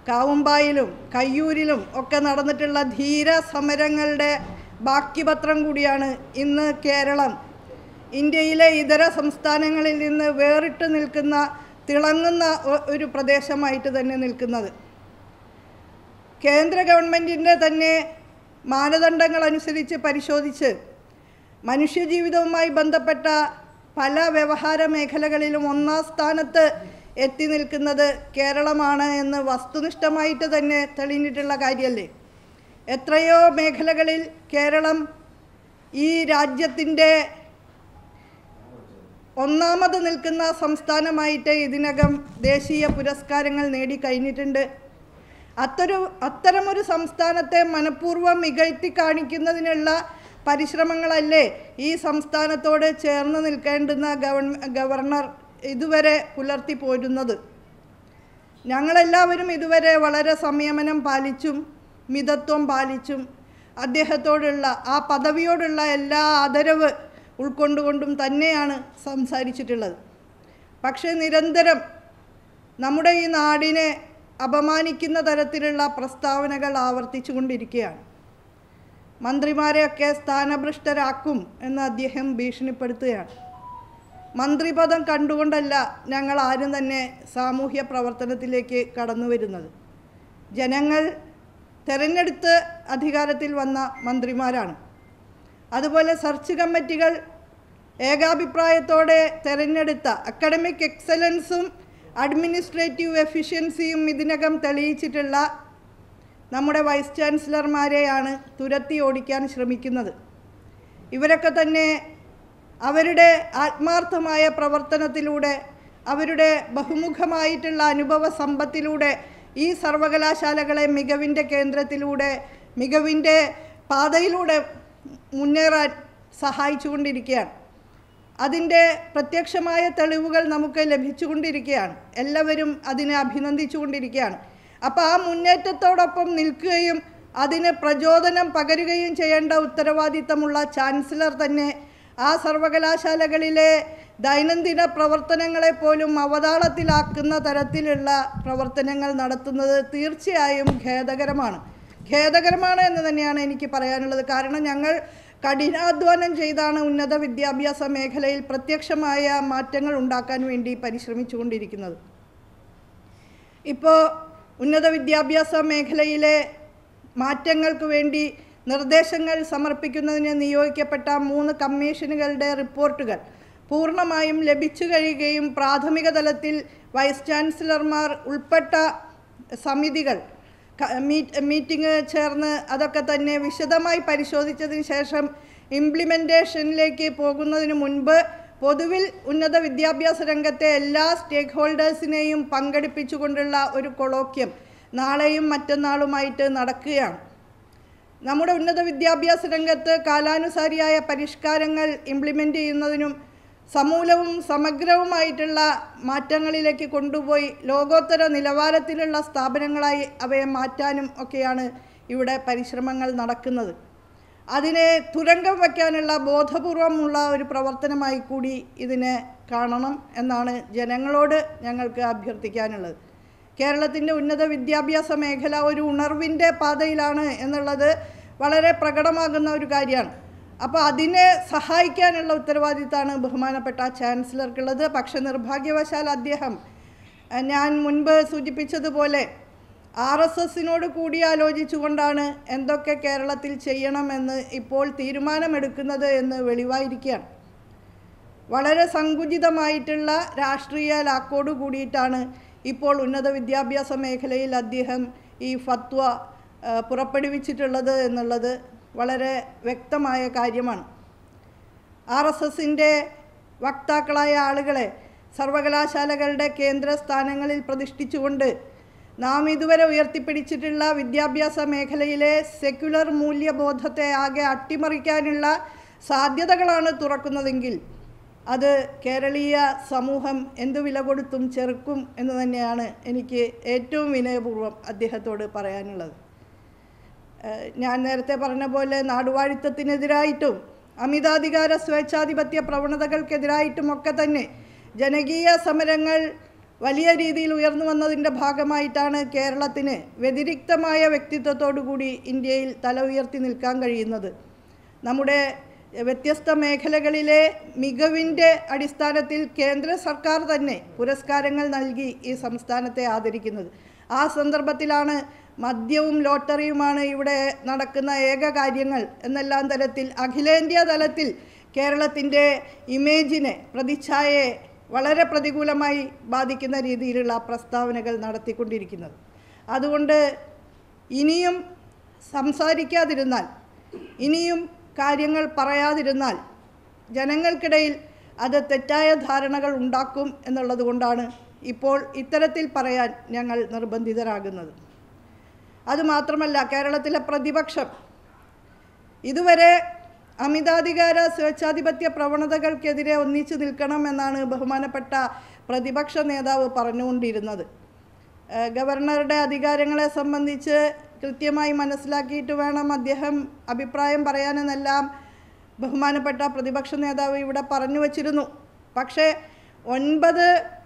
കാവുമ്പായിലും കയ്യൂരിലും ഒക്കെ നടന്നിട്ടുള്ള ധീര സമരങ്ങളുടെ ബാക്കിപത്രം കൂടിയാണ് ഇന്ന് കേരളം ഇന്ത്യയിലെ ഇതര സംസ്ഥാനങ്ങളിൽ നിന്ന് വേറിട്ട് നിൽക്കുന്ന തിളങ്ങുന്ന ഒ- ഒരു പ്രദേശമായിട്ട് തന്നെ നിൽക്കുന്നത് കേന്ദ്ര ഗവൺമെൻറ്റിൻ്റെ തന്നെ മാനദണ്ഡങ്ങൾ അനുസരിച്ച് പരിശോധിച്ച് മനുഷ്യജീവിതവുമായി ബന്ധപ്പെട്ട പല വ്യവഹാര മേഖലകളിലും ഒന്നാം സ്ഥാനത്ത് എത്തി നിൽക്കുന്നത് കേരളമാണ് എന്ന് വസ്തുനിഷ്ഠമായിട്ട് തന്നെ തെളിഞ്ഞിട്ടുള്ള കാര്യമല്ലേ എത്രയോ മേഖലകളിൽ കേരളം ഈ രാജ്യത്തിൻ്റെ ഒന്നാമത് നിൽക്കുന്ന സംസ്ഥാനമായിട്ട് ഇതിനകം ദേശീയ പുരസ്കാരങ്ങൾ നേടിക്കഴിഞ്ഞിട്ടുണ്ട് അത്തൊരു അത്തരമൊരു സംസ്ഥാനത്തെ മനഃപൂർവ്വം മികഴ്ത്തി കാണിക്കുന്നതിനുള്ള പരിശ്രമങ്ങളല്ലേ ഈ സംസ്ഥാനത്തോട് ചേർന്ന് നിൽക്കേണ്ടുന്ന ഗവൺ ഗവർണർ ഇതുവരെ പുലർത്തി പോരുന്നത് ഞങ്ങളെല്ലാവരും ഇതുവരെ വളരെ സംയമനം പാലിച്ചും മിതത്വം പാലിച്ചും അദ്ദേഹത്തോടുള്ള ആ പദവിയോടുള്ള എല്ലാ ആദരവ് ഉൾക്കൊണ്ടുകൊണ്ടും തന്നെയാണ് സംസാരിച്ചിട്ടുള്ളത് പക്ഷേ നിരന്തരം നമ്മുടെ ഈ നാടിനെ അപമാനിക്കുന്ന തരത്തിലുള്ള പ്രസ്താവനകൾ ആവർത്തിച്ചു കൊണ്ടിരിക്കുകയാണ് മന്ത്രിമാരെയൊക്കെ സ്ഥാനഭ്രഷ്ടരാക്കും എന്ന് അദ്ദേഹം ഭീഷണിപ്പെടുത്തുകയാണ് മന്ത്രിപദം കണ്ടുകൊണ്ടല്ല ഞങ്ങൾ ആരും തന്നെ സാമൂഹ്യ പ്രവർത്തനത്തിലേക്ക് കടന്നു വരുന്നത് ജനങ്ങൾ തെരഞ്ഞെടുത്ത് അധികാരത്തിൽ വന്ന മന്ത്രിമാരാണ് അതുപോലെ സെർച്ച് കമ്മിറ്റികൾ ഏകാഭിപ്രായത്തോടെ തെരഞ്ഞെടുത്ത അക്കാഡമിക് എക്സലൻസും അഡ്മിനിസ്ട്രേറ്റീവ് എഫിഷ്യൻസിയും ഇതിനകം തെളിയിച്ചിട്ടുള്ള നമ്മുടെ വൈസ് ചാൻസലർമാരെയാണ് തുരത്തി ഓടിക്കാൻ ശ്രമിക്കുന്നത് ഇവരൊക്കെ തന്നെ അവരുടെ ആത്മാർത്ഥമായ പ്രവർത്തനത്തിലൂടെ അവരുടെ ബഹുമുഖമായിട്ടുള്ള അനുഭവ സമ്പത്തിലൂടെ ഈ സർവകലാശാലകളെ മികവിൻ്റെ കേന്ദ്രത്തിലൂടെ മികവിൻ്റെ പാതയിലൂടെ മുന്നേറാൻ സഹായിച്ചുകൊണ്ടിരിക്കുകയാണ് അതിൻ്റെ പ്രത്യക്ഷമായ തെളിവുകൾ നമുക്ക് ലഭിച്ചുകൊണ്ടിരിക്കുകയാണ് എല്ലാവരും അതിനെ അഭിനന്ദിച്ചുകൊണ്ടിരിക്കുകയാണ് അപ്പോൾ ആ മുന്നേറ്റത്തോടൊപ്പം നിൽക്കുകയും അതിന് പ്രചോദനം പകരുകയും ചെയ്യേണ്ട ഉത്തരവാദിത്തമുള്ള ചാൻസലർ തന്നെ ആ സർവകലാശാലകളിലെ ദൈനംദിന പ്രവർത്തനങ്ങളെ പോലും അവതാളത്തിലാക്കുന്ന തരത്തിലുള്ള പ്രവർത്തനങ്ങൾ നടത്തുന്നത് തീർച്ചയായും ഖേദകരമാണ് ഖേദകരമാണ് എന്ന് തന്നെയാണ് എനിക്ക് പറയാനുള്ളത് കാരണം ഞങ്ങൾ കഠിനാധ്വാനം ചെയ്താണ് ഉന്നത വിദ്യാഭ്യാസ മേഖലയിൽ പ്രത്യക്ഷമായ മാറ്റങ്ങൾ ഉണ്ടാക്കാൻ വേണ്ടി പരിശ്രമിച്ചുകൊണ്ടിരിക്കുന്നത് ഇപ്പോൾ ഉന്നത വിദ്യാഭ്യാസ മേഖലയിലെ മാറ്റങ്ങൾക്ക് വേണ്ടി നിർദ്ദേശങ്ങൾ സമർപ്പിക്കുന്നതിന് നിയോഗിക്കപ്പെട്ട മൂന്ന് കമ്മീഷനുകളുടെ റിപ്പോർട്ടുകൾ പൂർണ്ണമായും ലഭിച്ചു കഴിയുകയും പ്രാഥമിക തലത്തിൽ വൈസ് ചാൻസലർമാർ ഉൾപ്പെട്ട സമിതികൾ ക- മീറ്റ് മീറ്റിംഗ് ചേർന്ന് അതൊക്കെ തന്നെ വിശദമായി പരിശോധിച്ചതിന് ശേഷം ഇംപ്ലിമെൻറ്റേഷനിലേക്ക് പോകുന്നതിന് മുൻപ് പൊതുവിൽ ഉന്നത വിദ്യാഭ്യാസ രംഗത്തെ എല്ലാ സ്റ്റേക്ക് ഹോൾഡേഴ്സിനെയും പങ്കെടുപ്പിച്ചുകൊണ്ടുള്ള ഒരു കൊളോക്യം നാളെയും മറ്റന്നാളുമായിട്ട് നടക്കുകയാണ് നമ്മുടെ ഉന്നത വിദ്യാഭ്യാസ രംഗത്ത് കാലാനുസാരിയായ പരിഷ്കാരങ്ങൾ ഇംപ്ലിമെൻ്റ് ചെയ്യുന്നതിനും സമൂലവും സമഗ്രവുമായിട്ടുള്ള മാറ്റങ്ങളിലേക്ക് കൊണ്ടുപോയി ലോകോത്തര നിലവാരത്തിലുള്ള സ്ഥാപനങ്ങളായി അവയെ മാറ്റാനും ഒക്കെയാണ് ഇവിടെ പരിശ്രമങ്ങൾ നടക്കുന്നത് അതിനെ തുരങ്കം വയ്ക്കാനുള്ള ബോധപൂർവമുള്ള ഒരു പ്രവർത്തനമായി കൂടി ഇതിനെ കാണണം എന്നാണ് ജനങ്ങളോട് ഞങ്ങൾക്ക് അഭ്യർത്ഥിക്കാനുള്ളത് കേരളത്തിൻ്റെ ഉന്നത വിദ്യാഭ്യാസ മേഖല ഒരു ഉണർവിൻ്റെ പാതയിലാണ് എന്നുള്ളത് വളരെ പ്രകടമാകുന്ന ഒരു കാര്യമാണ് അപ്പോൾ അതിനെ സഹായിക്കാനുള്ള ഉത്തരവാദിത്തമാണ് ബഹുമാനപ്പെട്ട ചാൻസലർക്കുള്ളത് പക്ഷെ നിർഭാഗ്യവശാൽ അദ്ദേഹം അഹ് ഞാൻ മുൻപ് സൂചിപ്പിച്ചതുപോലെ ആർ എസ് എസിനോട് കൂടിയാലോചിച്ചുകൊണ്ടാണ് എന്തൊക്കെ കേരളത്തിൽ ചെയ്യണമെന്ന് ഇപ്പോൾ തീരുമാനമെടുക്കുന്നത് എന്ന് വെളിവായിരിക്കുകയാണ് വളരെ സങ്കുചിതമായിട്ടുള്ള രാഷ്ട്രീയ ലാക്കോട് കൂടിയിട്ടാണ് ഇപ്പോൾ ഉന്നത വിദ്യാഭ്യാസ മേഖലയിൽ അദ്ദേഹം ഈ ഫത്വ ആ, പുറപ്പെടുവിച്ചിട്ടുള്ളത് എന്നുള്ളത് വളരെ വ്യക്തമായ കാര്യമാണ് ആർ എസ് എസിൻ്റെ വക്താക്കളായ ആളുകളെ സർവകലാശാലകളുടെ കേന്ദ്ര സ്ഥാനങ്ങളിൽ പ്രതിഷ്ഠിച്ചുകൊണ്ട് നാം ഇതുവരെ ഉയർത്തിപ്പിടിച്ചിട്ടുള്ള വിദ്യാഭ്യാസ മേഖലയിലെ സെക്യുലർ മൂല്യബോധത്തെ ആകെ അട്ടിമറിക്കാനുള്ള സാധ്യതകളാണ് തുറക്കുന്നതെങ്കിൽ അത് കേരളീയ സമൂഹം എന്തു വില കൊടുത്തും ചെറുക്കും എന്ന് തന്നെയാണ് എനിക്ക് ഏറ്റവും വിനയപൂർവ്വം അദ്ദേഹത്തോട് പറയാനുള്ളത് ഏഹ് ഞാൻ നേരത്തെ പറഞ്ഞ പോലെ നാടുവാഴിത്തത്തിനെതിരായിട്ടും അമിതാധികാര സ്വേച്ഛാധിപത്യ പ്രവണതകൾക്കെതിരായിട്ടുമൊക്കെ തന്നെ ജനകീയ സമരങ്ങൾ വലിയ രീതിയിൽ ഉയർന്നു വന്നതിൻ്റെ ഭാഗമായിട്ടാണ് കേരളത്തിന് വ്യതിരിക്തമായ വ്യക്തിത്വത്തോടു കൂടി ഇന്ത്യയിൽ തല ഉയർത്തി നിൽക്കാൻ കഴിയുന്നത് നമ്മുടെ വ്യത്യസ്ത മേഖലകളിലെ മികവിൻ്റെ അടിസ്ഥാനത്തിൽ കേന്ദ്ര സർക്കാർ തന്നെ പുരസ്കാരങ്ങൾ നൽകി ഈ സംസ്ഥാനത്തെ ആദരിക്കുന്നത് ആ സന്ദർഭത്തിലാണ് മദ്യവും ലോട്ടറിയുമാണ് ഇവിടെ നടക്കുന്ന ഏക കാര്യങ്ങൾ എന്നെല്ലാം തരത്തിൽ അഖിലേന്ത്യാ തലത്തിൽ കേരളത്തിൻ്റെ ഇമേജിനെ പ്രതിച്ഛായയെ വളരെ പ്രതികൂലമായി ബാധിക്കുന്ന രീതിയിലുള്ള പ്രസ്താവനകൾ നടത്തിക്കൊണ്ടിരിക്കുന്നത് അതുകൊണ്ട് ഇനിയും സംസാരിക്കാതിരുന്നാൽ ഇനിയും കാര്യങ്ങൾ പറയാതിരുന്നാൽ ജനങ്ങൾക്കിടയിൽ അത് തെറ്റായ ധാരണകൾ ഉണ്ടാക്കും എന്നുള്ളത് കൊണ്ടാണ് ഇപ്പോൾ ഇത്തരത്തിൽ പറയാൻ ഞങ്ങൾ നിർബന്ധിതരാകുന്നത് അതുമാത്രമല്ല കേരളത്തിലെ പ്രതിപക്ഷം ഇതുവരെ അമിതാധികാര സ്വേച്ഛാധിപത്യ പ്രവണതകൾക്കെതിരെ ഒന്നിച്ചു നിൽക്കണം എന്നാണ് ബഹുമാനപ്പെട്ട പ്രതിപക്ഷ നേതാവ് പറഞ്ഞുകൊണ്ടിരുന്നത് ഏഹ് ഗവർണറുടെ അധികാരങ്ങളെ സംബന്ധിച്ച് കൃത്യമായി മനസ്സിലാക്കിയിട്ട് വേണം അദ്ദേഹം അഭിപ്രായം പറയാനെന്നെല്ലാം ബഹുമാനപ്പെട്ട പ്രതിപക്ഷ നേതാവ് ഇവിടെ പറഞ്ഞു വച്ചിരുന്നു പക്ഷേ ഒൻപത്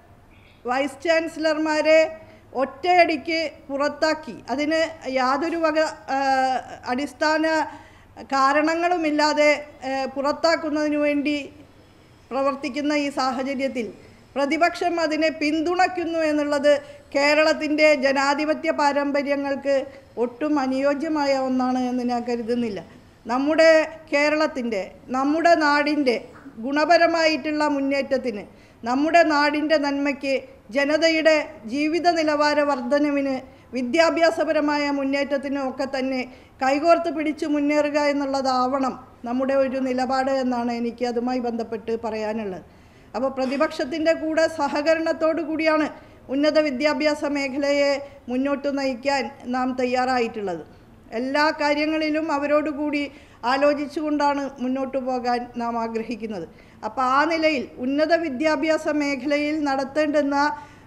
വൈസ് ചാൻസലർമാരെ ഒറ്റയടിക്ക് പുറത്താക്കി അതിന് യാതൊരു വക ആ, അടിസ്ഥാന കാരണങ്ങളുമില്ലാതെ ആ, പുറത്താക്കുന്നതിന് വേണ്ടി പ്രവർത്തിക്കുന്ന ഈ സാഹചര്യത്തിൽ പ്രതിപക്ഷം അതിനെ പിന്തുണയ്ക്കുന്നു എന്നുള്ളത് കേരളത്തിൻ്റെ ജനാധിപത്യ പാരമ്പര്യങ്ങൾക്ക് ഒട്ടും അനുയോജ്യമായ ഒന്നാണ് എന്ന് ഞാൻ കരുതുന്നില്ല നമ്മുടെ കേരളത്തിൻ്റെ നമ്മുടെ നാടിൻ്റെ ഗുണപരമായിട്ടുള്ള മുന്നേറ്റത്തിന് നമ്മുടെ നാടിൻ്റെ നന്മയ്ക്ക് ജനതയുടെ ജീവിത നിലവാര വർധനവിന് വിദ്യാഭ്യാസപരമായ മുന്നേറ്റത്തിനും ഒക്കെ തന്നെ കൈകോർത്ത് പിടിച്ച് മുന്നേറുക എന്നുള്ളതാവണം നമ്മുടെ ഒരു നിലപാട് എന്നാണ് എനിക്ക് അതുമായി ബന്ധപ്പെട്ട് പറയാനുള്ളത് അപ്പോൾ പ്രതിപക്ഷത്തിൻ്റെ കൂടെ സഹകരണത്തോടു കൂടിയാണ് ഉന്നത വിദ്യാഭ്യാസ മേഖലയെ മുന്നോട്ട് നയിക്കാൻ നാം തയ്യാറായിട്ടുള്ളത് എല്ലാ കാര്യങ്ങളിലും അവരോടുകൂടി ആലോചിച്ചുകൊണ്ടാണ് മുന്നോട്ട് പോകാൻ നാം ആഗ്രഹിക്കുന്നത് അപ്പോൾ ആ നിലയിൽ ഉന്നത വിദ്യാഭ്യാസ മേഖലയിൽ നടത്തേണ്ടുന്ന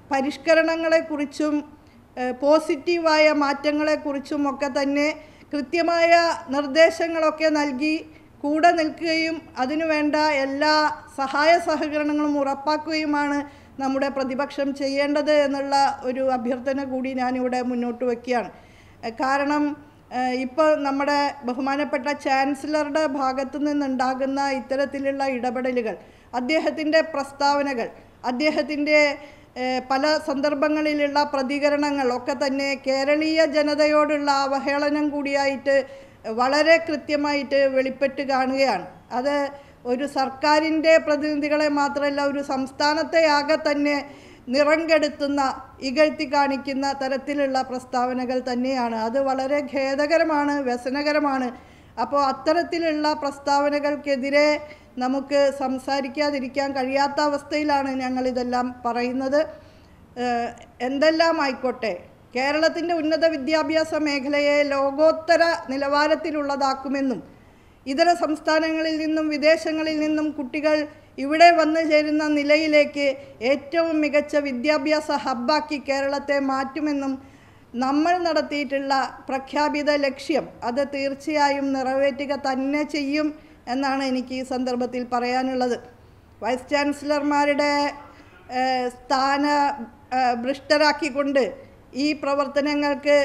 പരിഷ്കരണങ്ങളെക്കുറിച്ചും ഏഹ്, പോസിറ്റീവായ മാറ്റങ്ങളെക്കുറിച്ചും ഒക്കെ തന്നെ കൃത്യമായ നിർദ്ദേശങ്ങളൊക്കെ നൽകി കൂടെ നിൽക്കുകയും അതിനുവേണ്ട എല്ലാ സഹായ സഹകരണങ്ങളും ഉറപ്പാക്കുകയുമാണ് നമ്മുടെ പ്രതിപക്ഷം ചെയ്യേണ്ടത് എന്നുള്ള ഒരു അഭ്യർത്ഥന കൂടി ഞാനിവിടെ മുന്നോട്ട് വയ്ക്കുകയാണ് ഏഹ്, കാരണം ഇപ്പോൾ നമ്മുടെ ബഹുമാനപ്പെട്ട ചാൻസലറുടെ ഭാഗത്തു നിന്നുണ്ടാകുന്ന ഇത്തരത്തിലുള്ള ഇടപെടലുകൾ അദ്ദേഹത്തിൻ്റെ പ്രസ്താവനകൾ അദ്ദേഹത്തിൻ്റെ ഏഹ്, പല സന്ദർഭങ്ങളിലുള്ള പ്രതികരണങ്ങൾ ഒക്കെ തന്നെ കേരളീയ ജനതയോടുള്ള അവഹേളനം കൂടിയായിട്ട് വളരെ കൃത്യമായിട്ട് വെളിപ്പെട്ട് കാണുകയാണ് അത് ഒരു സർക്കാരിൻ്റെ പ്രതിനിധികളെ മാത്രമല്ല ഒരു സംസ്ഥാനത്തെ ആകെ തന്നെ നിറം കെടുത്തുന്ന ഇകഴ്ത്തി കാണിക്കുന്ന തരത്തിലുള്ള പ്രസ്താവനകൾ തന്നെയാണ് അത് വളരെ ഖേദകരമാണ് വ്യസനകരമാണ് അപ്പോൾ അത്തരത്തിലുള്ള പ്രസ്താവനകൾക്കെതിരെ നമുക്ക് സംസാരിക്കാതിരിക്കാൻ കഴിയാത്ത അവസ്ഥയിലാണ് ഞങ്ങളിതെല്ലാം പറയുന്നത് ഏഹ് എന്തെല്ലാം ആയിക്കോട്ടെ കേരളത്തിൻ്റെ ഉന്നത വിദ്യാഭ്യാസ മേഖലയെ ലോകോത്തര നിലവാരത്തിലുള്ളതാക്കുമെന്നും ഇതര സംസ്ഥാനങ്ങളിൽ നിന്നും വിദേശങ്ങളിൽ നിന്നും കുട്ടികൾ ഇവിടെ വന്നു ചേരുന്ന നിലയിലേക്ക് ഏറ്റവും മികച്ച വിദ്യാഭ്യാസ ഹബ്ബാക്കി കേരളത്തെ മാറ്റുമെന്നും നമ്മൾ നടത്തിയിട്ടുള്ള പ്രഖ്യാപിത ലക്ഷ്യം അത് തീർച്ചയായും നിറവേറ്റുക തന്നെ ചെയ്യും എന്നാണ് എനിക്ക് ഈ സന്ദർഭത്തിൽ പറയാനുള്ളത് വൈസ് ചാൻസലർമാരുടെ ഏഹ്, സ്ഥാന ഏഹ്, ഭ്രഷ്ടരാക്കിക്കൊണ്ട് ഈ പ്രവർത്തനങ്ങൾക്ക്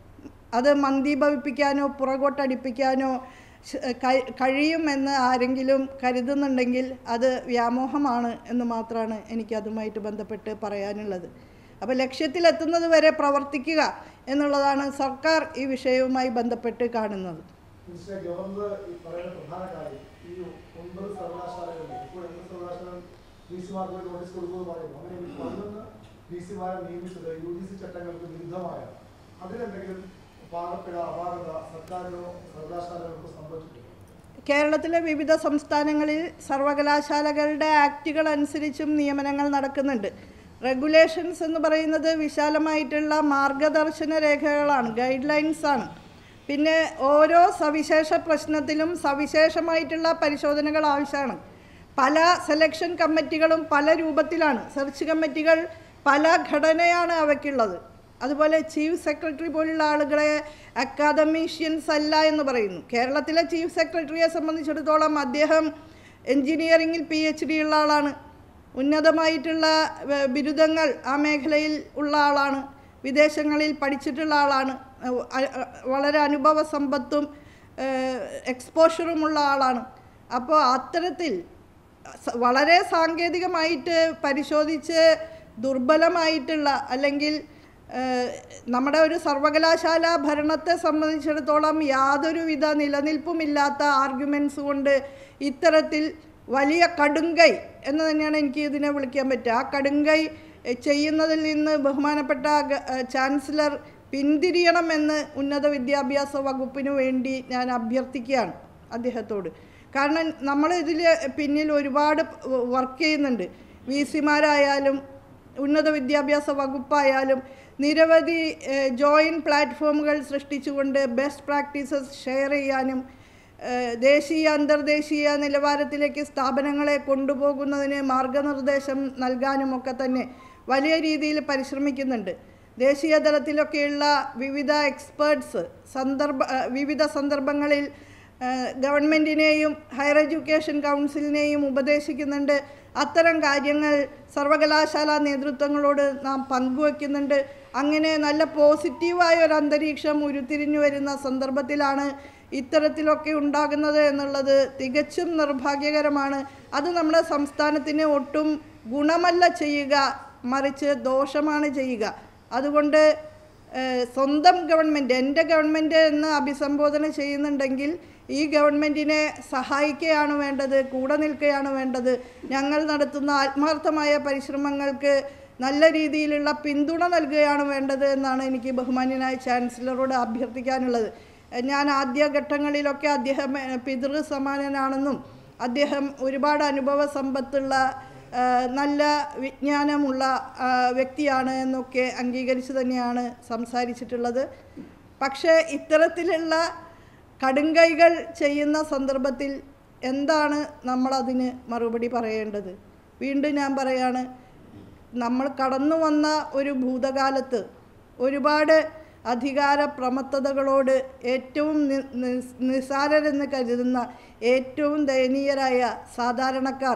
അത് മന്ദീഭവിപ്പിക്കാനോ പുറകോട്ടടിപ്പിക്കാനോ ശ- കഴി- കഴിയുമെന്ന് ആരെങ്കിലും കരുതുന്നുണ്ടെങ്കിൽ അത് വ്യാമോഹമാണ് എന്ന് മാത്രമാണ് എനിക്ക് അതുമായിട്ട് ബന്ധപ്പെട്ട് പറയാനുള്ളത് അപ്പോൾ ലക്ഷ്യത്തിലെത്തുന്നത് വരെ പ്രവർത്തിക്കുക എന്നുള്ളതാണ് സർക്കാർ ഈ വിഷയവുമായി ബന്ധപ്പെട്ട് കാണുന്നത് മിസ്റ്റർ ഗവർണർ ഈ പറയുന്ന പ്രധാന കാര്യം ഈ ഒൻപത് സർവകലാശാലകളിൽ ഇപ്പോൾ എന്ത് സർവകലാശാല ഡി സിമാർക്ക് വേണ്ടി നോട്ടീസ് കൊടുക്കുമെന്ന് പറയുന്നു അങ്ങനെ ഈ പതിനൊന്ന് ഡി സിമാരെ നിയമിച്ചത് യു ജി സി ചട്ടങ്ങൾക്ക് വിരുദ്ധമായാണ് അതിലെന്തെങ്കിലും പാകപ്പിഴ അപാകത സർക്കാരിനോ സർവകലാശാലകൾക്കോ സംഭവിച്ചിട്ടുണ്ട് കേരളത്തിലെ വിവിധ സംസ്ഥാനങ്ങളിൽ സർവകലാശാലകളുടെ ആക്റ്റുകൾ അനുസരിച്ചും നിയമനങ്ങൾ നടക്കുന്നുണ്ട് റെഗുലേഷൻസ് എന്ന് പറയുന്നത് വിശാലമായിട്ടുള്ള മാർഗദർശന രേഖകളാണ് ഗൈഡ് ലൈൻസ് ആണ് പിന്നെ ഓരോ സവിശേഷ പ്രശ്നത്തിലും സവിശേഷമായിട്ടുള്ള പരിശോധനകൾ ആവശ്യമാണ് പല സെലക്ഷൻ കമ്മിറ്റികളും പല രൂപത്തിലാണ് സെർച്ച് കമ്മിറ്റികൾ പല ഘടനയാണ് അവയ്ക്കുള്ളത് അതുപോലെ ചീഫ് സെക്രട്ടറി പോലുള്ള ആളുകളെ അക്കാദമീഷ്യൻസ് അല്ല എന്ന് പറയുന്നു കേരളത്തിലെ ചീഫ് സെക്രട്ടറിയെ സംബന്ധിച്ചിടത്തോളം അദ്ദേഹം എൻജിനീയറിങ്ങിൽ പി എച്ച് ഡി ഉള്ള ആളാണ് ഉന്നതമായിട്ടുള്ള വ- ബിരുദങ്ങൾ ആ മേഖലയിൽ ഉള്ള ആളാണ് വിദേശങ്ങളിൽ പഠിച്ചിട്ടുള്ള ആളാണ് അഹ് അ- അ- വളരെ അനുഭവ സമ്പത്തും എക്സ്പോഷറുമുള്ള ആളാണ് അപ്പോൾ അത്തരത്തിൽ സ- വളരെ സാങ്കേതികമായിട്ട് പരിശോധിച്ച് ദുർബലമായിട്ടുള്ള അല്ലെങ്കിൽ ഏഹ്, നമ്മുടെ ഒരു സർവകലാശാല ഭരണത്തെ സംബന്ധിച്ചിടത്തോളം യാതൊരുവിധ നിലനിൽപ്പുമില്ലാത്ത ആർഗ്യുമെൻറ്റ്സ് കൊണ്ട് ഇത്തരത്തിൽ വലിയ കടുങ്കൈ എന്ന് തന്നെയാണ് എനിക്ക് ഇതിനെ വിളിക്കാൻ പറ്റുക ആ കടുങ്കൈ എഹ്, ചെയ്യുന്നതിൽ നിന്ന് ബഹുമാനപ്പെട്ട ഗ- ഏഹ്, ചാൻസലർ പിന്തിരിയണമെന്ന് ഉന്നത വിദ്യാഭ്യാസ വകുപ്പിനു വേണ്ടി ഞാൻ അഭ്യർത്ഥിക്കുകയാണ് അദ്ദേഹത്തോട് കാരണം നമ്മൾ ഇതിൽ പിന്നിൽ ഒരുപാട് വർക്ക് ചെയ്യുന്നുണ്ട് വി സിമാരായാലും ഉന്നത വിദ്യാഭ്യാസ വകുപ്പായാലും നിരവധി ജോയിൻറ്റ് പ്ലാറ്റ്ഫോമുകൾ സൃഷ്ടിച്ചുകൊണ്ട് ബെസ്റ്റ് പ്രാക്ടീസസ് ഷെയർ ചെയ്യാനും ഏഹ്, ദേശീയ അന്തർദേശീയ നിലവാരത്തിലേക്ക് സ്ഥാപനങ്ങളെ കൊണ്ടുപോകുന്നതിന് മാർഗനിർദ്ദേശം നൽകാനുമൊക്കെ തന്നെ വലിയ രീതിയിൽ പരിശ്രമിക്കുന്നുണ്ട് ദേശീയ തലത്തിലൊക്കെയുള്ള വിവിധ എക്സ്പേർട്സ് സന്ദർഭ ഏഹ്, വിവിധ സന്ദർഭങ്ങളിൽ ഏഹ്, ഗവൺമെൻറ്റിനെയും ഹയർ എഡ്യൂക്കേഷൻ കൗൺസിലിനെയും ഉപദേശിക്കുന്നുണ്ട് അത്തരം കാര്യങ്ങൾ സർവകലാശാല നേതൃത്വങ്ങളോട് നാം പങ്കുവെക്കുന്നുണ്ട് അങ്ങനെ നല്ല പോസിറ്റീവായ ഒരു അന്തരീക്ഷം ഉരുത്തിരിഞ്ഞു വരുന്ന സന്ദർഭത്തിലാണ് ഇത്തരത്തിലൊക്കെ ഉണ്ടാകുന്നത് എന്നുള്ളത് തികച്ചും നിർഭാഗ്യകരമാണ് അത് നമ്മുടെ സംസ്ഥാനത്തിന് ഒട്ടും ഗുണമല്ല ചെയ്യുക മറിച്ച് ദോഷമാണ് ചെയ്യുക അതുകൊണ്ട് ഏഹ്, സ്വന്തം ഗവൺമെൻറ് എൻ്റെ ഗവൺമെൻറ് എന്ന് അഭിസംബോധന ചെയ്യുന്നുണ്ടെങ്കിൽ ഈ ഗവൺമെൻറ്റിനെ സഹായിക്കുകയാണ് വേണ്ടത് കൂടെ നിൽക്കുകയാണ് വേണ്ടത് ഞങ്ങൾ നടത്തുന്ന ആത്മാർത്ഥമായ പരിശ്രമങ്ങൾക്ക് നല്ല രീതിയിലുള്ള പിന്തുണ നൽകുകയാണ് വേണ്ടത് എന്നാണ് എനിക്ക് ബഹുമാന്യനായ ചാൻസലറോട് അഭ്യർത്ഥിക്കാനുള്ളത് ഏഹ്, ഞാൻ ആദ്യ ഘട്ടങ്ങളിലൊക്കെ അദ്ദേഹം ഏഹ്, പിതൃ സമാനനാണെന്നും അദ്ദേഹം ഒരുപാട് അനുഭവ സമ്പത്തുള്ള ആ, നല്ല വിജ്ഞാനമുള്ള ആ, വ്യക്തിയാണ് എന്നൊക്കെ അംഗീകരിച്ച് തന്നെയാണ് സംസാരിച്ചിട്ടുള്ളത് പക്ഷേ ഇത്തരത്തിലുള്ള കടുങ്കൈകൾ ചെയ്യുന്ന സന്ദർഭത്തിൽ എന്താണ് നമ്മളതിന് മറുപടി പറയേണ്ടത് വീണ്ടും ഞാൻ പറയാണ് നമ്മൾ കടന്നു വന്ന ഒരു ഭൂതകാലത്ത് ഒരുപാട് അധികാര പ്രമത്തതകളോട് ഏറ്റവും നി- നി- നിസ്സാരരെന്ന് കരുതുന്ന ഏറ്റവും ദയനീയരായ സാധാരണക്കാർ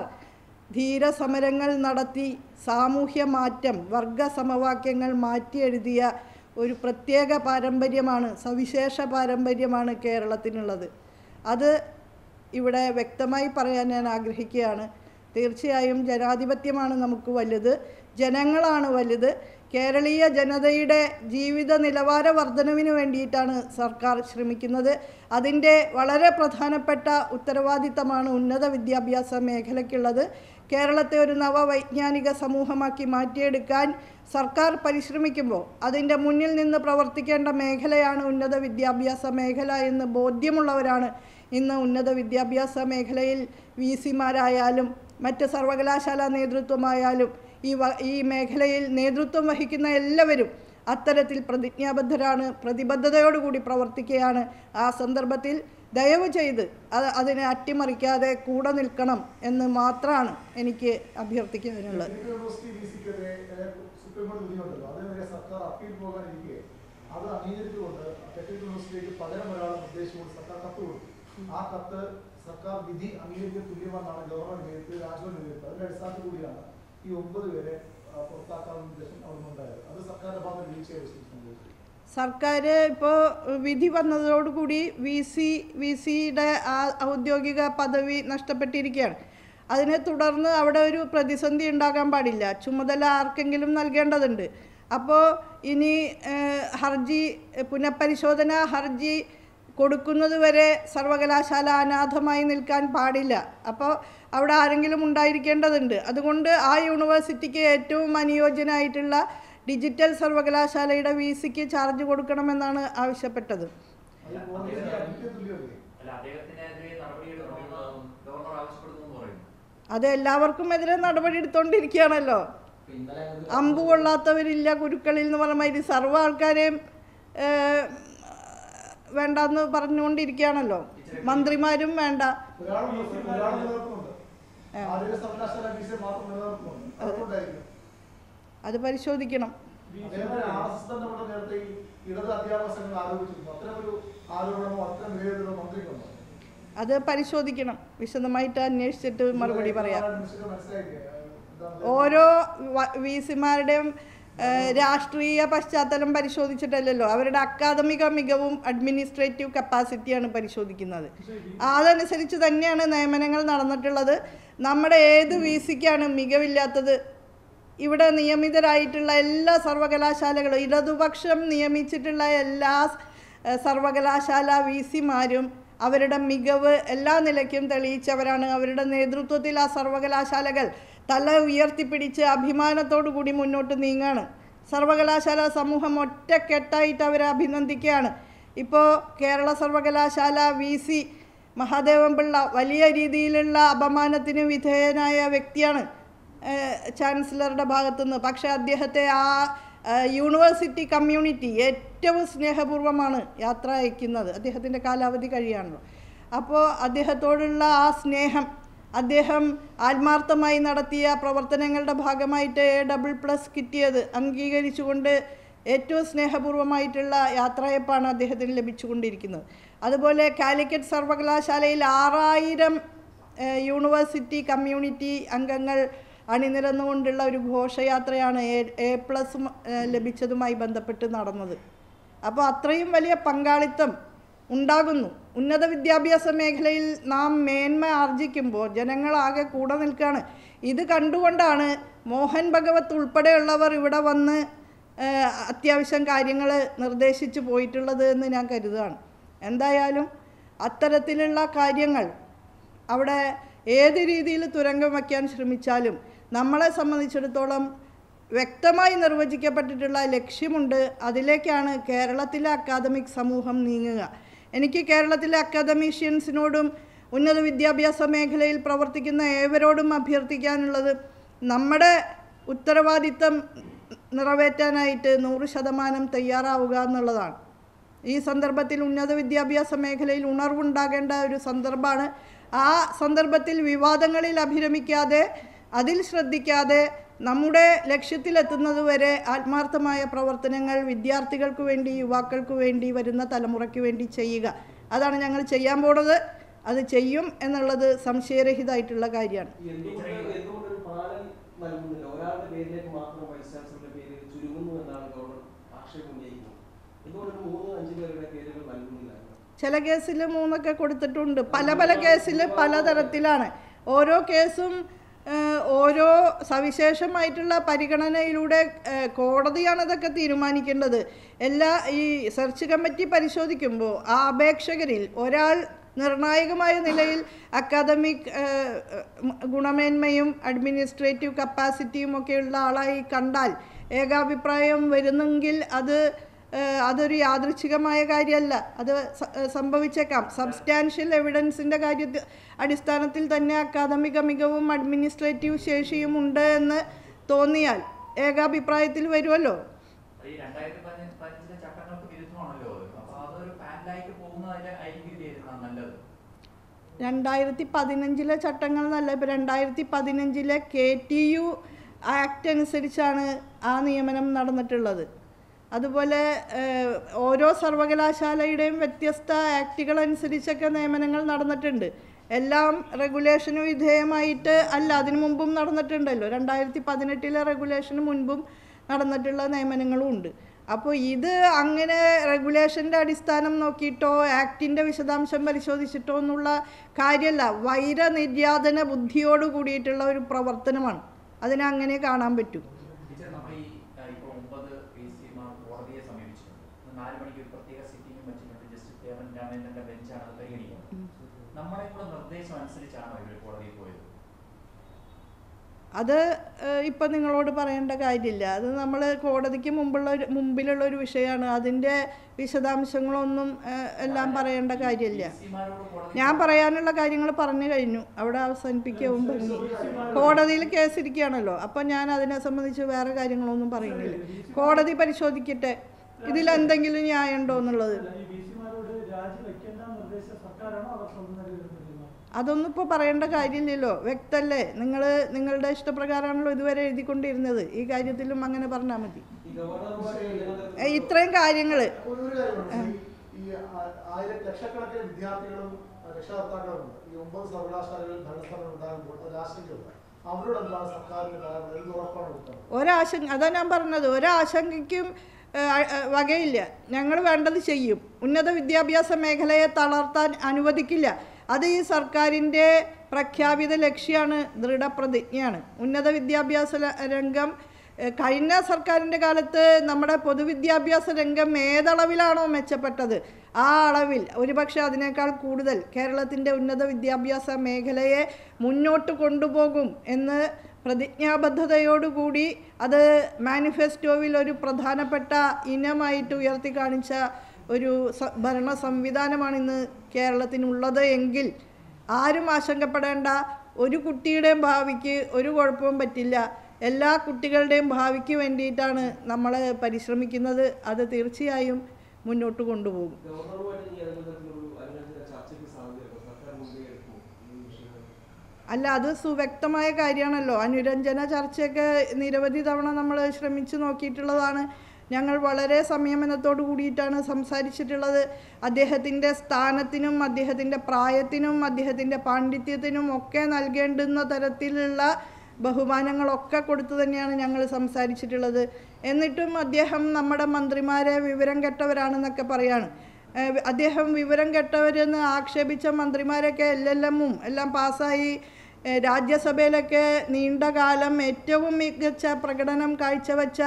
ധീരസമരങ്ങൾ നടത്തി സാമൂഹ്യ മാറ്റം വർഗ സമവാക്യങ്ങൾ മാറ്റിയെഴുതിയ ഒരു പ്രത്യേക പാരമ്പര്യമാണ് സവിശേഷ പാരമ്പര്യമാണ് കേരളത്തിനുള്ളത് അത് ഇവിടെ വ്യക്തമായി പറയാൻ ഞാൻ ആഗ്രഹിക്കുകയാണ് തീർച്ചയായും ജനാധിപത്യമാണ് നമുക്ക് വലുത് ജനങ്ങളാണ് വലുത് കേരളീയ ജനതയുടെ ജീവിത നിലവാര വർധനവിന് വേണ്ടിയിട്ടാണ് സർക്കാർ ശ്രമിക്കുന്നത് അതിൻ്റെ വളരെ പ്രധാനപ്പെട്ട ഉത്തരവാദിത്തമാണ് ഉന്നത വിദ്യാഭ്യാസ മേഖലയ്ക്കുള്ളത് കേരളത്തെ ഒരു നവവൈജ്ഞാനിക സമൂഹമാക്കി മാറ്റിയെടുക്കാൻ സർക്കാർ പരിശ്രമിക്കുമ്പോൾ അതിൻ്റെ മുന്നിൽ നിന്ന് പ്രവർത്തിക്കേണ്ട മേഖലയാണ് ഉന്നത വിദ്യാഭ്യാസ മേഖല എന്ന് ബോധ്യമുള്ളവരാണ് ഇന്ന് ഉന്നത വിദ്യാഭ്യാസ മേഖലയിൽ വി സിമാരായാലും മറ്റ് സർവകലാശാല നേതൃത്വമായാലും ഈ വ ഈ മേഖലയിൽ നേതൃത്വം വഹിക്കുന്ന എല്ലാവരും അത്തരത്തിൽ പ്രതിജ്ഞാബദ്ധരാണ് പ്രതിബദ്ധതയോടുകൂടി പ്രവർത്തിക്കുകയാണ് ആ സന്ദർഭത്തിൽ ദയവ് ചെയ്ത് അത് അതിനെ അട്ടിമറിക്കാതെ കൂടെ നിൽക്കണം എന്ന് മാത്രമാണ് എനിക്ക് അഭ്യർത്ഥിക്കാനുള്ളത് ടെക്നിക്കൽ യൂണിവേഴ്സിറ്റി വി സിക്കെതിരെ സുപ്രീം കോടതി വിധിയുണ്ടല്ലോ അതിനെതിരെ സർക്കാർ അപ്പീൽ പോകാനിരിക്കെ അത് അംഗീകരിച്ചുകൊണ്ട് ടെക്നിക്കൽ യൂണിവേഴ്സിറ്റിക്ക് പകരം ഒരാൾ നിർദ്ദേശിച്ചുകൊണ്ട് സർക്കാർ കത്ത് കൊടുത്തു ആ കത്ത് സർക്കാർ വിധി അംഗീകരിക്കാൻ തുല്യമെന്നാണ് ഗവർണർ വിലയിരുത്തിയത് രാജ്ഭവൻ വിലയിരുത്തിയത് അതിന്റെ അടിസ്ഥാനത്തിൽ കൂടിയാണ് ഈ ഒമ്പത് പേരെ ആ, പുറത്താക്കാനുള്ള നിർദ്ദേശം അവിടുന്നുണ്ടായത് അത് സർക്കാരിന്റെ ഭാഗത്ത് വീഴ്ചയായി സംഭവിച്ചു സർക്കാർ ഇപ്പോൾ വിധി വന്നതോടുകൂടി വി സി വി സിയുടെ ആ ഔദ്യോഗിക പദവി നഷ്ടപ്പെട്ടിരിക്കുകയാണ് അതിനെ തുടർന്ന് അവിടെ ഒരു പ്രതിസന്ധി ഉണ്ടാകാൻ പാടില്ല ചുമതല ആർക്കെങ്കിലും നൽകേണ്ടതുണ്ട് അപ്പോൾ ഇനി ഏഹ്, ഹർജി പുനഃപരിശോധന ഹർജി കൊടുക്കുന്നത് വരെ സർവകലാശാല അനാഥമായി നിൽക്കാൻ പാടില്ല അപ്പോൾ അവിടെ ആരെങ്കിലും ഉണ്ടായിരിക്കേണ്ടതുണ്ട് അതുകൊണ്ട് ആ യൂണിവേഴ്സിറ്റിക്ക് ഏറ്റവും അനുയോജ്യനായിട്ടുള്ള ഡിജിറ്റൽ സർവകലാശാലയുടെ വി സിക്ക് ചാർജ് കൊടുക്കണമെന്നാണ് ആവശ്യപ്പെട്ടത് അത് കോടതിയുടെ അഭിപ്രായ തുല്യമല്ലേ അല്ല അദ്ദേഹത്തിനെതിരെ നടപടിയെടുക്കണമെന്ന് ഗവർണർ ആവശ്യപ്പെടുന്നു എന്ന് പറയുന്നു അത് എല്ലാവർക്കും എതിരെ നടപടി എടുത്തുകൊണ്ടിരിക്കുകയാണല്ലോ അമ്പ് കൊള്ളാത്തവരില്ല കുരുക്കളിൽ എന്ന് പറഞ്ഞ മാതിരി സർവ്വ ആൾക്കാരെയും ഏഹ്, വേണ്ടാന്ന് പറഞ്ഞുകൊണ്ടിരിക്കുകയാണല്ലോ മന്ത്രിമാരും വേണ്ട ഒരാൾ ഒരാൾ നിലനിർത്തുന്നുണ്ട് ആരോഗ്യ സർവകലാശാല വി സി മാത്രം നിലനിർത്തുന്നുണ്ട് അതുകൊണ്ടായിരിക്കും അത് പരിശോധിക്കണം അതേപോലെ ആർ എസ് എസ് തന്നെ ഇവിടെ നേരത്തെ ഈ ഇടത് അധ്യാപക സംഘങ്ങൾ ആരോപിച്ചിരുന്നു അത്തരമൊരു ആരോപണമോ അത്തരം വിലയിരുത്തലോ മന്ത്രിക്കുണ്ടോ അത് പരിശോധിക്കണം വിശദമായിട്ട് അന്വേഷിച്ചിട്ട് മറുപടി പറയാം മിനിസ്റ്റർ മനസ്സിലായില്ലേ എന്താണ് ഓരോ വി സിമാരുടെയും രാഷ്ട്രീയ പശ്ചാത്തലം പരിശോധിച്ചിട്ടല്ലല്ലോ അവരുടെ അക്കാദമിക മികവും അഡ്മിനിസ്ട്രേറ്റീവ് കപ്പാസിറ്റിയാണ് പരിശോധിക്കുന്നത് അതനുസരിച്ച് തന്നെയാണ് നിയമനങ്ങൾ നടന്നിട്ടുള്ളത് നമ്മുടെ ഏത് വി സിക്കാണ് മികവില്ലാത്തത് ഇവിടെ നിയമിതരായിട്ടുള്ള എല്ലാ സർവകലാശാലകളും ഇടതുപക്ഷം നിയമിച്ചിട്ടുള്ള എല്ലാ ഏഹ്, സർവകലാശാല വി സിമാരും അവരുടെ മികവ് എല്ലാ നിലയ്ക്കും തെളിയിച്ചവരാണ് അവരുടെ നേതൃത്വത്തിൽ ആ സർവകലാശാലകൾ തല ഉയർത്തിപ്പിടിച്ച് അഭിമാനത്തോടു കൂടി മുന്നോട്ട് നീങ്ങാണ് സർവകലാശാല സമൂഹം ഒറ്റക്കെട്ടായിട്ട് അവരെ അഭിനന്ദിക്കുകയാണ് ഇപ്പോൾ കേരള സർവകലാശാല വി സി മഹാദേവൻ പിള്ള വലിയ രീതിയിലുള്ള അപമാനത്തിന് വിധേയനായ വ്യക്തിയാണ് ഏഹ് ചാൻസലറുടെ ഭാഗത്തുനിന്ന് പക്ഷേ അദ്ദേഹത്തെ ആ ഏഹ് യൂണിവേഴ്സിറ്റി കമ്മ്യൂണിറ്റി ഏറ്റവും സ്നേഹപൂർവ്വമാണ് യാത്ര അയക്കുന്നത് അദ്ദേഹത്തിൻ്റെ കാലാവധി കഴിയാണല്ലോ അപ്പോൾ അദ്ദേഹത്തോടുള്ള ആ സ്നേഹം അദ്ദേഹം ആത്മാർത്ഥമായി നടത്തിയ പ്രവർത്തനങ്ങളുടെ ഭാഗമായിട്ട് എ ഡബിൾ പ്ലസ് കിട്ടിയത് അംഗീകരിച്ചുകൊണ്ട് ഏറ്റവും സ്നേഹപൂർവ്വമായിട്ടുള്ള യാത്രയപ്പാണ് അദ്ദേഹത്തിന് ലഭിച്ചുകൊണ്ടിരിക്കുന്നത് അതുപോലെ കാലിക്കറ്റ് സർവകലാശാലയിൽ ആറായിരം ഏഹ് യൂണിവേഴ്സിറ്റി കമ്മ്യൂണിറ്റി അംഗങ്ങൾ അണിനിരന്നുകൊണ്ടുള്ള ഒരു ഘോഷയാത്രയാണ് എ എ പ്ലസ് ലഭിച്ചതുമായി ബന്ധപ്പെട്ട് നടന്നത് അപ്പോൾ അത്രയും വലിയ പങ്കാളിത്തം ഉണ്ടാകുന്നു ഉന്നത വിദ്യാഭ്യാസ മേഖലയിൽ നാം മേന്മ ആർജിക്കുമ്പോൾ ജനങ്ങളാകെ കൂടെ നിൽക്കുകയാണ് ഇത് കണ്ടുകൊണ്ടാണ് മോഹൻ ഭഗവത് ഉൾപ്പെടെയുള്ളവർ ഇവിടെ വന്ന് ഏഹ്, അത്യാവശ്യം കാര്യങ്ങൾ നിർദ്ദേശിച്ചു പോയിട്ടുള്ളത് എന്ന് ഞാൻ കരുതുകയാണ് എന്തായാലും അത്തരത്തിലുള്ള കാര്യങ്ങൾ അവിടെ ഏത് രീതിയിൽ തുരങ്കം വയ്ക്കാൻ ശ്രമിച്ചാലും നമ്മളെ സംബന്ധിച്ചിടത്തോളം വ്യക്തമായി നിർവചിക്കപ്പെട്ടിട്ടുള്ള ലക്ഷ്യമുണ്ട് അതിലേക്കാണ് കേരളത്തിലെ അക്കാദമിക് സമൂഹം നീങ്ങുക എനിക്ക് കേരളത്തിലെ അക്കാദമീഷ്യൻസിനോടും ഉന്നത വിദ്യാഭ്യാസ മേഖലയിൽ പ്രവർത്തിക്കുന്ന ഏവരോടും അഭ്യർത്ഥിക്കാനുള്ളത് നമ്മുടെ ഉത്തരവാദിത്തം നിറവേറ്റാനായിട്ട് നൂറ് ശതമാനം തയ്യാറാവുക എന്നുള്ളതാണ് ഈ സന്ദർഭത്തിൽ ഉന്നത വിദ്യാഭ്യാസ മേഖലയിൽ ഉണർവുണ്ടാകേണ്ട ഒരു സന്ദർഭമാണ് ആ സന്ദർഭത്തിൽ വിവാദങ്ങളിൽ അഭിരമിക്കാതെ അതിൽ ശ്രദ്ധിക്കാതെ നമ്മുടെ ലക്ഷ്യത്തിലെത്തുന്നത് വരെ ആത്മാർത്ഥമായ പ്രവർത്തനങ്ങൾ വിദ്യാർത്ഥികൾക്ക് വേണ്ടി യുവാക്കൾക്ക് വേണ്ടി വരുന്ന തലമുറയ്ക്ക് വേണ്ടി ചെയ്യുക അതാണ് ഞങ്ങൾ ചെയ്യാൻ പോണത് അത് ചെയ്യും എന്നുള്ളത് സംശയരഹിതമായിട്ടുള്ള കാര്യമാണ് എന്തുകൊണ്ട് എന്തുകൊണ്ട് ഒരു പാനൽ നൽകുന്നില്ല ഒരാളുടെ പേരിലേക്ക് മാത്രം വൈസ് ചാൻസലറുടെ പേര് ചുരുങ്ങുന്നു എന്നാണ് ഗവർണർ ആക്ഷേപം ഉന്നയിക്കുന്നത് എന്തുകൊണ്ട് ഒരു മൂന്ന് അഞ്ച് പേരുടെ പേരുകൾ നൽകുന്നില്ല ചില കേസിൽ മൂന്നൊക്കെ കൊടുത്തിട്ടുണ്ട് പല പല കേസിൽ പലതരത്തിലാണ് ഓരോ കേസും ഏഹ്, ഓരോ സവിശേഷമായിട്ടുള്ള പരിഗണനയിലൂടെ ഏഹ്, കോടതിയാണ് ഇതൊക്കെ തീരുമാനിക്കേണ്ടത് എല്ലാ ഈ സെർച്ച് കമ്മിറ്റി പരിശോധിക്കുമ്പോൾ ആ അപേക്ഷകരിൽ ഒരാൾ നിർണായകമായ നിലയിൽ അക്കാദമിക് ഏഹ്, ഉം, ഗുണമേന്മയും അഡ്മിനിസ്ട്രേറ്റീവ് കപ്പാസിറ്റിയും ഒക്കെയുള്ള ആളായി കണ്ടാൽ ഏകാഭിപ്രായം വരുന്നെങ്കിൽ അത് ഏഹ് അതൊരു യാദൃച്ഛികമായ കാര്യമല്ല അത് സ- ഏഹ് സംഭവിച്ചേക്കാം സബ്സ്റ്റാൻഷ്യൽ എവിഡൻസിൻ്റെ കാര്യത്തിൽ അടിസ്ഥാനത്തിൽ തന്നെ അക്കാദമിക മികവും അഡ്മിനിസ്ട്രേറ്റീവ് ശേഷിയും ഉണ്ട് എന്ന് തോന്നിയാൽ ഏകാഭിപ്രായത്തിൽ വരുമല്ലോ ഈ രണ്ടായിരത്തി പതിനഞ്ച് പതിനഞ്ചിലെ ചട്ടങ്ങൾക്ക് വിരുദ്ധമാണല്ലോ അത് അപ്പൊ അതൊരു പാനലായിട്ട് പോകുന്നതിൽ ആയിരിക്കും ചെയ്യുന്നതാണ് നല്ലത് രണ്ടായിരത്തി പതിനഞ്ചിലെ ചട്ടങ്ങൾ എന്നല്ല ഇപ്പോൾ രണ്ടായിരത്തി പതിനഞ്ചിലെ കെ ടി യു ആക്ട് അനുസരിച്ചാണ് ആ നിയമനം നടന്നിട്ടുള്ളത് അതുപോലെ ഏഹ്, ഓരോ സർവകലാശാലയുടെയും വ്യത്യസ്ത ആക്റ്റുകൾ അനുസരിച്ചൊക്കെ നിയമനങ്ങൾ നടന്നിട്ടുണ്ട് എല്ലാം റെഗുലേഷന് വിധേയമായിട്ട് അല്ല അതിനു മുമ്പും നടന്നിട്ടുണ്ടല്ലോ രണ്ടായിരത്തി പതിനെട്ടിലെ റെഗുലേഷന് മുൻപും നടന്നിട്ടുള്ള നിയമനങ്ങളും ഉണ്ട് അപ്പോൾ ഇത് അങ്ങനെ റെഗുലേഷൻ്റെ അടിസ്ഥാനം നോക്കിയിട്ടോ ആക്ടിൻ്റെ വിശദാംശം പരിശോധിച്ചിട്ടോ എന്നുള്ള കാര്യമല്ല വൈരനിര്യാതന ബുദ്ധിയോട് കൂടിയിട്ടുള്ള ഒരു പ്രവർത്തനമാണ് അതിനെ അങ്ങനെ കാണാൻ പറ്റും ടീച്ചർ നമ്മൾ ഈ ആ, ഇപ്പോൾ ഒമ്പത് പി സിമാർ കോടതിയെ സമീപിച്ചിട്ടുണ്ട് ഇന്ന് നാല് മണിക്ക് ഒരു പ്രത്യേക സിറ്റിംഗും വെച്ചിട്ടുണ്ട് ജസ്റ്റിസ് ദേവൻ രാമേന്ദ്രന്റെ ബെഞ്ചാണ് അത് പരിഗണിക്കുന്നത് നമ്മളെ കൂടെ നിർദ്ദേശം അനുസരിച്ചാണോ ഇവർ കോടതിയിൽ പോയത് അത് ഇപ്പം നിങ്ങളോട് പറയേണ്ട കാര്യമില്ല അത് നമ്മൾ കോടതിക്ക് മുമ്പുള്ള ഒരു മുമ്പിലുള്ള ഒരു വിഷയമാണ് അതിൻ്റെ വിശദാംശങ്ങളൊന്നും ഏഹ്, എല്ലാം പറയേണ്ട കാര്യമില്ല സിമാരോട് കോടതി ഞാൻ പറയാനുള്ള കാര്യങ്ങൾ പറഞ്ഞു കഴിഞ്ഞു അവിടെ അവസാനിപ്പിക്കാവും ഭംഗി കോടതിയിൽ കേസിരിക്കുകയാണല്ലോ അപ്പം ഞാൻ അതിനെ സംബന്ധിച്ച് വേറെ കാര്യങ്ങളൊന്നും പറയുന്നില്ല കോടതി പരിശോധിക്കട്ടെ ഇതിലെന്തെങ്കിലും ന്യായമുണ്ടോ എന്നുള്ളത് അല്ല, ഈ വിസിമാരോട് രാജിവെക്കേണ്ട നിർദ്ദേശം സർക്കാരാണോ അവർ സ്വന്തം നിലയിൽ തീരുമാനം അതൊന്നും ഇപ്പോൾ പറയേണ്ട കാര്യമില്ലല്ലോ വ്യക്തല്ലേ നിങ്ങൾ നിങ്ങളുടെ ഇഷ്ടപ്രകാരമാണല്ലോ ഇതുവരെ എഴുതിക്കൊണ്ടിരുന്നത് ഈ കാര്യത്തിലും അങ്ങനെ പറഞ്ഞാൽ മതി ഈ ഗവർണർമാരെ നിലനിർത്തുന്ന- ഏ, ഇത്രയും കാര്യങ്ങൾ ഒരു ഒരു കാര്യമുണ്ട് ഈ ഈ ആ- ആയിരം ലക്ഷക്കണക്കിന് വിദ്യാർത്ഥികളും ആ, രക്ഷകർത്താക്കളും ഉണ്ട് ഈ ഒമ്പത് സർവകലാശാലകളിൽ ഭരണസ്ഥാപനം ഉണ്ടാകുമ്പോൾ ഒരു ആശങ്കയുണ്ട് അവരോട് എന്താണ് സർക്കാരിന് പറയാനുള്ളത് എന്ത് ഉറപ്പാണ് കൊടുക്കുന്നത് ഒരാശങ്ക അതാ ഞാൻ പറഞ്ഞത് ഒരാശങ്കയ്ക്കും ഏഹ്, അ- ഏഹ്, വകയില്ല ഞങ്ങൾ വേണ്ടത് ചെയ്യും ഉന്നത വിദ്യാഭ്യാസ മേഖലയെ തളർത്താൻ അനുവദിക്കില്ല അത് ഈ സർക്കാരിൻ്റെ പ്രഖ്യാപിത ലക്ഷ്യമാണ് ദൃഢപ്രതിജ്ഞയാണ് ഉന്നത വിദ്യാഭ്യാസ ല- രംഗം ഏഹ്, കഴിഞ്ഞ സർക്കാരിൻ്റെ കാലത്ത് നമ്മുടെ പൊതുവിദ്യാഭ്യാസ രംഗം ഏതളവിലാണോ മെച്ചപ്പെട്ടത് ആ അളവിൽ ഒരുപക്ഷെ അതിനേക്കാൾ കൂടുതൽ കേരളത്തിൻ്റെ ഉന്നത വിദ്യാഭ്യാസ മേഖലയെ മുന്നോട്ട് കൊണ്ടുപോകും എന്ന് പ്രതിജ്ഞാബദ്ധതയോടുകൂടി അത് മാനിഫെസ്റ്റോവിൽ ഒരു പ്രധാനപ്പെട്ട ഇനമായിട്ട് ഉയർത്തി കാണിച്ച ഒരു സ- ഭരണ സംവിധാനമാണ് ഇന്ന് കേരളത്തിനുള്ളത് എങ്കിൽ ആരും ആശങ്കപ്പെടേണ്ട ഒരു കുട്ടിയുടെയും ഭാവിക്ക് ഒരു കുഴപ്പവും പറ്റില്ല എല്ലാ കുട്ടികളുടെയും ഭാവിക്ക് വേണ്ടിയിട്ടാണ് നമ്മൾ പരിശ്രമിക്കുന്നത് അത് തീർച്ചയായും മുന്നോട്ട് കൊണ്ടുപോകും ഗവർണറുമായിട്ട് ഇനി ഏതെങ്കിലും തരത്തിലൊരു അനുരഞ്ജന ചർച്ചയ്ക്ക് സാധ്യതയുണ്ടോ സർക്കാർ മുൻകൈ എടുക്കുമോ ഈ വിഷയത്തിൽ അല്ല അത് സുവ്യക്തമായ കാര്യമാണല്ലോ അനുരഞ്ജന ചർച്ചയൊക്കെ നിരവധി തവണ നമ്മൾ ശ്രമിച്ചു നോക്കിയിട്ടുള്ളതാണ് ഞങ്ങൾ വളരെ സംയമനത്തോടു കൂടിയിട്ടാണ് സംസാരിച്ചിട്ടുള്ളത് അദ്ദേഹത്തിൻ്റെ സ്ഥാനത്തിനും അദ്ദേഹത്തിൻ്റെ പ്രായത്തിനും അദ്ദേഹത്തിൻ്റെ പാണ്ഡിത്യത്തിനും ഒക്കെ നൽകേണ്ടുന്ന തരത്തിലുള്ള ബഹുമാനങ്ങളൊക്കെ കൊടുത്തു തന്നെയാണ് ഞങ്ങൾ സംസാരിച്ചിട്ടുള്ളത് എന്നിട്ടും അദ്ദേഹം നമ്മുടെ മന്ത്രിമാരെ വിവരം കെട്ടവരാണെന്നൊക്കെ പറയാണ് ഏഹ് അദ്ദേഹം വിവരം കെട്ടവരെന്ന് ആക്ഷേപിച്ച മന്ത്രിമാരൊക്കെ എൽ എൽ എമ്മും എല്ലാം പാസ്സായി ഏഹ് രാജ്യസഭയിലൊക്കെ നീണ്ട കാലം ഏറ്റവും മികച്ച പ്രകടനം കാഴ്ചവെച്ച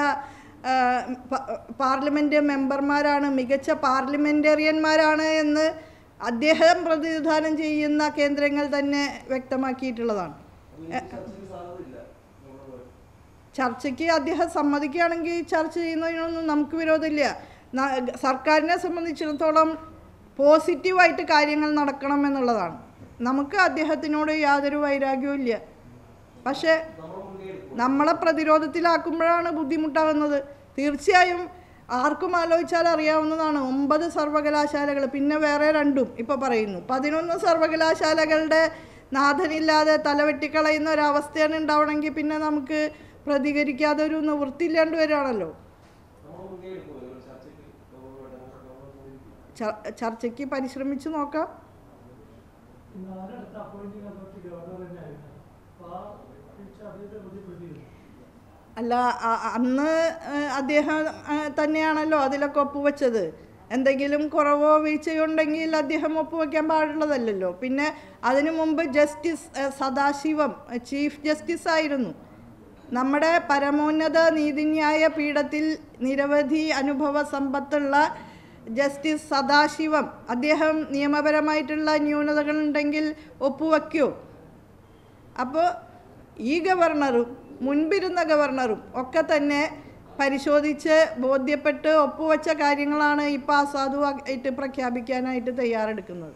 ആഹ് പ- പാർലമെൻറ്റ് മെമ്പർമാരാണ് മികച്ച പാർലമെൻറ്റേറിയന്മാരാണ് എന്ന് അദ്ദേഹം പ്രതിനിധാനം ചെയ്യുന്ന കേന്ദ്രങ്ങൾ തന്നെ വ്യക്തമാക്കിയിട്ടുള്ളതാണ് അപ്പോൾ ഈ ചർച്ചയ്ക്ക് സാധ്യതയില്ല ഗവർണറുമായിട്ട് ചർച്ചയ്ക്ക് അദ്ദേഹം സമ്മതിക്കുകയാണെങ്കിൽ ചർച്ച ചെയ്യുന്നതിനൊന്നും നമുക്ക് വിരോധമില്ല ന- സർക്കാരിനെ സംബന്ധിച്ചിടത്തോളം പോസിറ്റീവായിട്ട് കാര്യങ്ങൾ നടക്കണം എന്നുള്ളതാണ് നമുക്ക് അദ്ദേഹത്തിനോട് യാതൊരു വൈരാഗ്യവും ഇല്ല പക്ഷേ നമ്മൾ മുൻകൈ എടുക്കും നമ്മളെ പ്രതിരോധത്തിലാക്കുമ്പോഴാണ് ബുദ്ധിമുട്ടാകുന്നത് തീർച്ചയായും ആർക്കും ആലോചിച്ചാൽ അറിയാവുന്നതാണ് ഒമ്പത് സർവകലാശാലകൾ പിന്നെ വേറെ രണ്ടും ഇപ്പോൾ പറയുന്നു പതിനൊന്ന് സർവകലാശാലകളുടെ നാഥനില്ലാതെ തലവെട്ടിക്കളയുന്ന ഒരവസ്ഥയാണ് ഉണ്ടാവണമെങ്കിൽ പിന്നെ നമുക്ക് പ്രതികരിക്കാതെ ഒരു നിവൃത്തിയില്ലാണ്ട് വരികയാണല്ലോ നമ്മൾ മുൻകൈ എടുക്കുമോ ഒരു ചർച്ചയ്ക്ക് ഗവർണറുമായിട്ട് അങ്ങനെ ഗവർണർ സമ്മതിക്കും ച- ചർച്ചയ്ക്ക് പരിശ്രമിച്ച് നോക്കാം ഇന്ന് ആരെടുത്ത അപ്പോയിന്റിംഗ് അതോറിറ്റി ഗവർണർ തന്നെയായിരുന്നു അപ്പോൾ ആ വീഴ്ച അദ്ദേഹത്തെ ബോധ്യപ്പെടുത്തിയിരുന്നു അല്ല അ- അന്ന് ഏഹ്, അദ്ദേഹം ഏഹ്, തന്നെയാണല്ലോ അതിലൊക്കെ ഒപ്പുവെച്ചത് എന്തെങ്കിലും കുറവോ വീഴ്ചയോ ഉണ്ടെങ്കിൽ അദ്ദേഹം ഒപ്പുവെക്കാൻ പാടുള്ളതല്ലല്ലോ പിന്നെ അതിനു മുമ്പ് ജസ്റ്റിസ് ഏഹ്, സദാശിവം ഏഹ്, ചീഫ് ജസ്റ്റിസ് ആയിരുന്നു നമ്മുടെ പരമോന്നത നീതിന്യായ പീഠത്തിൽ നിരവധി അനുഭവ സമ്പത്തുള്ള ജസ്റ്റിസ് സദാശിവം അദ്ദേഹം നിയമപരമായിട്ടുള്ള ന്യൂനതകളുണ്ടെങ്കിൽ ഒപ്പുവെക്കുമോ അപ്പോൾ ഈ ഗവർണറും മുൻപിരുന്ന ഗവർണറും ഒക്കെ തന്നെ പരിശോധിച്ച് ബോധ്യപ്പെട്ട് ഒപ്പുവെച്ച കാര്യങ്ങളാണ് ഇപ്പോൾ അസാധുവായിട്ട് പ്രഖ്യാപിക്കാനായിട്ട് തയ്യാറെടുക്കുന്നത്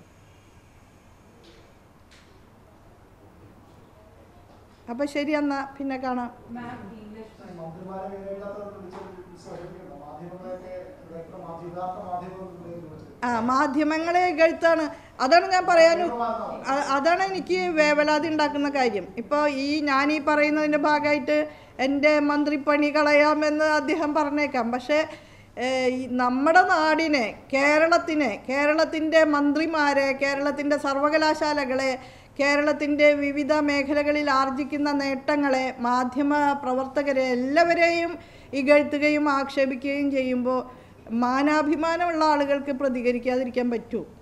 അപ്പോൾ ശരി എന്നാ പിന്നെ കാണാം മന്ത്രിമാരെ വിവരമില്ലാത്തവർ വിളിച്ച് വിളിച്ച് മാധ്യമങ്ങളെയൊക്കെ ഇതൊക്കെ മാധ്യ- യഥാർത്ഥ മാധ്യമങ്ങൾ വിളിച്ചത് ആ മാധ്യമങ്ങളെ ഇകഴ്ത്താണ് അതാണ് ഞാൻ പറയാൻ അ- അതാണ് എനിക്ക് വേവലാതി ഉണ്ടാക്കുന്ന കാര്യം ഇപ്പോൾ ഈ ഞാൻ ഈ പറയുന്നതിൻ്റെ ഭാഗമായിട്ട് എൻ്റെ മന്ത്രിപ്പണി കളയാമെന്ന് അദ്ദേഹം പറഞ്ഞേക്കാം പക്ഷേ ഏഹ്, ഈ നമ്മുടെ നാടിനെ കേരളത്തിനെ കേരളത്തിൻ്റെ മന്ത്രിമാരെ കേരളത്തിൻ്റെ സർവകലാശാലകളെ കേരളത്തിൻ്റെ വിവിധ മേഖലകളിൽ ആർജിക്കുന്ന നേട്ടങ്ങളെ മാധ്യമ പ്രവർത്തകരെ എല്ലാവരെയും ഇകഴ്ത്തുകയും ആക്ഷേപിക്കുകയും ചെയ്യുമ്പോൾ മാനാഭിമാനമുള്ള ആളുകൾക്ക് പ്രതികരിക്കാതിരിക്കാൻ പറ്റൂ